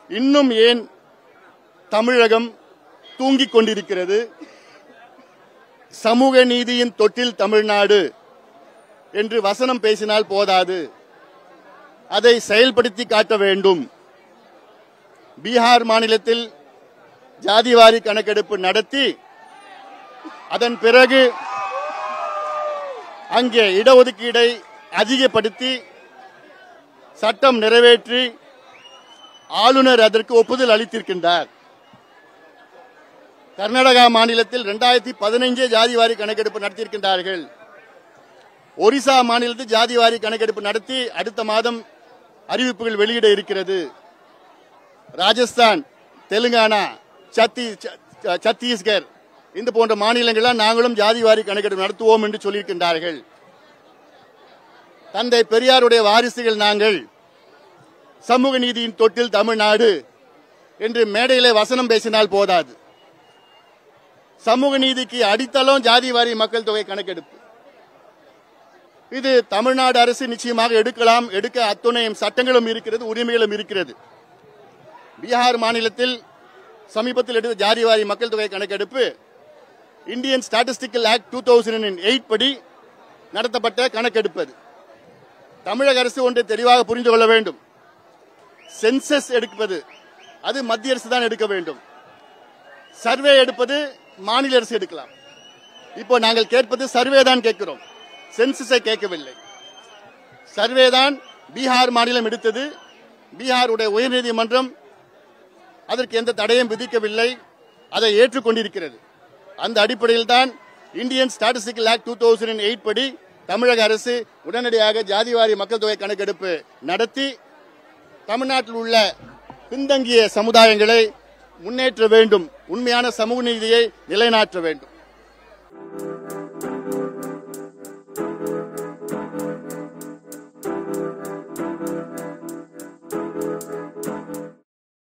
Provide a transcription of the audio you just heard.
இன்னும் ஏன் தமிழகம் தூங்கிக் கொண்டிருக்கிறது சமூக நீதியின் தொட்டில் தமிழ்நாடு என்று வசனம் பேசினால் போதாது அதை செயல்படுத்தி காட்ட வேண்டும் பீகார் மாநிலத்தில் ஜாதிவாரி கணக்கெடுப்பு நடத்தி அதன் பிறகு அங்கே இடஒதுக்கீடை அதிகப்படுத்தி சட்டம் நிறைவேற்றி ஆளுநர் அதற்கு ஒப்புதல் அளித்திருக்கின்றார் கர்நாடகா மாநிலத்தில் இரண்டாயிரத்தி பதினைஞ்சே ஜாதிவாரி கணக்கெடுப்பு நடத்தியிருக்கின்றார்கள் ஒரிசா மாநிலத்தில் ஜாதிவாரி கணக்கெடுப்பு நடத்தி அடுத்த மாதம் அறிவிப்புகள் வெளியிட இருக்கிறது ராஜஸ்தான் தெலுங்கானா சத்தி ச- சத்தீஸ்கர் இந்த போன்ற மாநிலங்கள்லாம் நாங்களும் ஜாதிவாரி கணக்கெடுப்பு நடத்துவோம் என்று சொல்லியிருக்கின்றார்கள் தந்தை பெரியாருடைய வாரிசுகள் நாங்கள் சமூக நீதியின் தொட்டில் தமிழ்நாடு என்று மேடையிலே வசனம் பேசினால் போதாது சமூக நீதிக்கு அடித்தளம் ஜாதிவாரி மக்கள் தொகை கணக்கெடுப்பு இது தமிழ்நாடு அரசு நிச்சயமாக எடுக்கலாம் எடுக்க அத்துணை சட்டங்களும் இருக்கிறது உரிமைகளும் இருக்கிறது பீகார் மாநிலத்தில் சமீபத்தில் எடுத்த ஜாதிவாரி மக்கள் தொகை கணக்கெடுப்பு Indian statistical act two thousand eight படி நடத்தப்பட்ட கணக்கெடுப்பு அது தமிழக அரசு ஒன்றை தெளிவாக புரிந்து கொள்ள வேண்டும் சென்சஸ் எடுப்பது அது மத்திய அரசு தான் எடுக்க வேண்டும் சர்வே எடுப்பது மாநில அரசு எடுக்கலாம் இப்போ நாங்கள் கேட்பது சர்வே தான் கேட்கிறோம் சென்சஸை கேட்கவில்லை சர்வே தான் பீகார் மாநிலம் எடுத்தது பீகாருடைய உயர்நீதிமன்றம் அதற்கு எந்த தடையும் விதிக்கவில்லை அதை ஏற்றுக்கொண்டிருக்கிறது அந்த அடிப்படையில் தான் Indian statistical act two thousand eight படி தமிழக அரசு உடனடியாக ஜாதிவாரி மக்கள் தொகை கணக்கெடுப்பு நடத்தி தமிழ்நாட்டில் உள்ள பின்தங்கிய சமுதாயங்களை முன்னேற்ற வேண்டும் உண்மையான சமூக நீதியை நிலைநாட்ட வேண்டும்